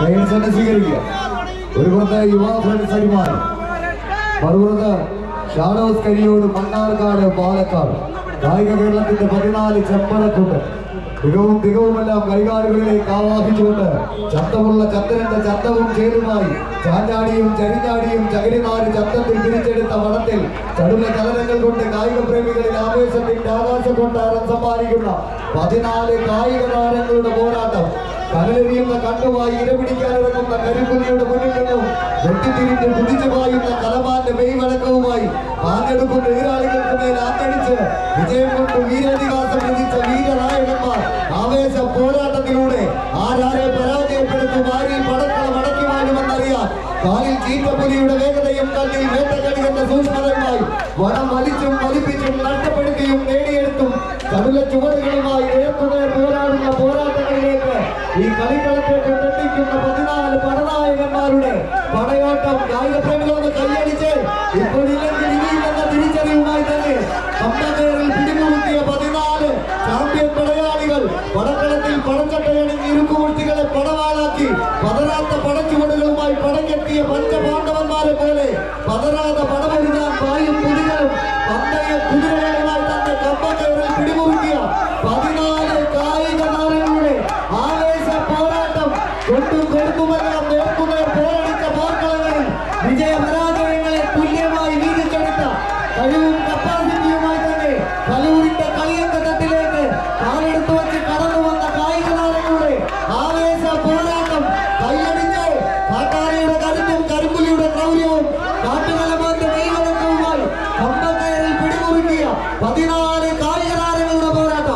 friends തന്നെ സ്വീകരിക്കുക ഒരു പുറത്ത് യുവ ഫ്രണ്ട്സ് അടിമാൻ മറുപുറത്ത് ഷാഡോസ് കരിയോട് മണ്ണാർക്കാട് പാലക്കാട് കായിക കേരളത്തിന്റെ പതിനാല് ചെമ്പറക്കുണ്ട് മികവും തികവുമെല്ലാം കൈകാലുകളിലേക്ക് ആവാഹിച്ചുകൊണ്ട് ചന്തമുള്ള ചന്ദ്രന്റെ ചന്തവും ചേരുമായി ചാഞ്ചാടിയും ചരിഞ്ഞാടിയും ചകരിനാല് ചന്തത്തിൽ തിരിച്ചെടുത്ത വടത്തിൽ ചടുല ചലനങ്ങൾ കൊണ്ട് കായിക പ്രേമികളിൽ ആവേശത്തിന്റെ ആകാശ കൊട്ടാരം സമ്മാനിക്കുന്ന പതിനാല് കായിക താരങ്ങളുടെ പോരാട്ടം കനലെറിയുന്ന കണ്ണുമായി ഇരപിടിക്കാനിറങ്ങുന്ന കരിപ്പുലിയുടെ മുന്നിൽ നിന്നും വെട്ടിത്തിരിഞ്ഞ് കുതിച്ചു പായുന്ന കലമാന്റെ മെയ്വഴക്കവുമായി ആഞ്ഞെടുക്കുന്ന എതിരാളികൾക്ക് മേൽ ആഞ്ഞടിച്ച് വിജയം കൊണ്ട് വീരാധികാസം വിധിച്ച വീരനായകന്മാർ ആവേശ പോരാട്ടത്തിലൂടെ ആരാരെ പരാജയപ്പെടുത്തും ആരിൽ പടക്കള മടക്കി മാറ്റുമെന്നറിയാൻ കാലിൽ ചീറ്റപ്പുലിയുടെ വേഗതയും കണ്ണിൽ വേട്ടക്കടികളുടെ സൂക്ഷ്മതയുമായി വനം വലിച്ചും വലിപ്പിച്ചും നഷ്ടപ്പെടുത്തിയും നേടിയെടുത്തും കടുല ചുവടുകളുമായി നേർക്കുനേർ പോരാടുന്ന പോരാട്ടങ്ങളിലേക്ക് ഈ കളിക്കളത്തേക്ക് തെറ്റിക്കുന്ന പതിനാല് പടനായകന്മാരുടെ പടയോട്ടം കായിക പ്രേമികളോട് കൈയടിച്ച് ഇപ്പോഴില്ലെങ്കിൽ ഇനിയുമെന്ന തിരിച്ചറിവുമായി തന്നെ അമ്പകേറിൽ പിടിമുറുക്കിയ പതിനാല് ചാമ്പ്യൻ പടയാളികൾ പടക്കളത്തിൽ പടച്ചട്ടയണിഞ്ഞ് ഇരുക്കുമുട്ടികളെ പടവാളാക്കി പതരാത്ത പടച്ചുവടുകളുമായി പടഞ്ഞെത്തിയ പഞ്ചപാണ്ഡവന്മാരെ പോലെ പതരാതെ പടമൊരുങ്ങാൻ പായും പുലികളും പന്തയ കുതിരകളുമായി തന്നെ കമ്പകേറിൽ പിടിമുറുക്കിയ പതിനാല് കായിക താരങ്ങളുടെ ആവേശ പോരാട്ടം കൊണ്ടും കൊടുക്കുമെല്ലാം നേർക്കുനേർ പോരടിച്ച പോർക്കളങ്ങളിൽ വിജയപരാജയങ്ങളെ തുല്യമായി വീതിച്ചെടുത്ത കഴിവും കപ്പാസിറ്റിയുമായി തന്നെ കലൂരിന്റെ കളിയങ്കത്തിലേക്ക് കാലെടുത്തു വെച്ച് കടന്നു വന്ന കായിക താരങ്ങളുടെ ആവേശ പോരാട്ടം കൈയടിച്ച് കാട്ടാനയുടെ കരുത്തും കരിമ്പുലിയുടെ ക്രൗര്യവും കാട്ടുകലമാന്റെ മെയ്വഴക്കവുമായി കമ്പക്കയറിൽ പിടിമുറുക്കിയ പതിനാല് കായിക താരങ്ങളുടെ പോരാട്ടം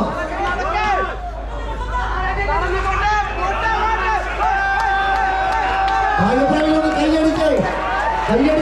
കായികപ്രേമികളൊന്ന് കൈയടിച്ച് കൈയടി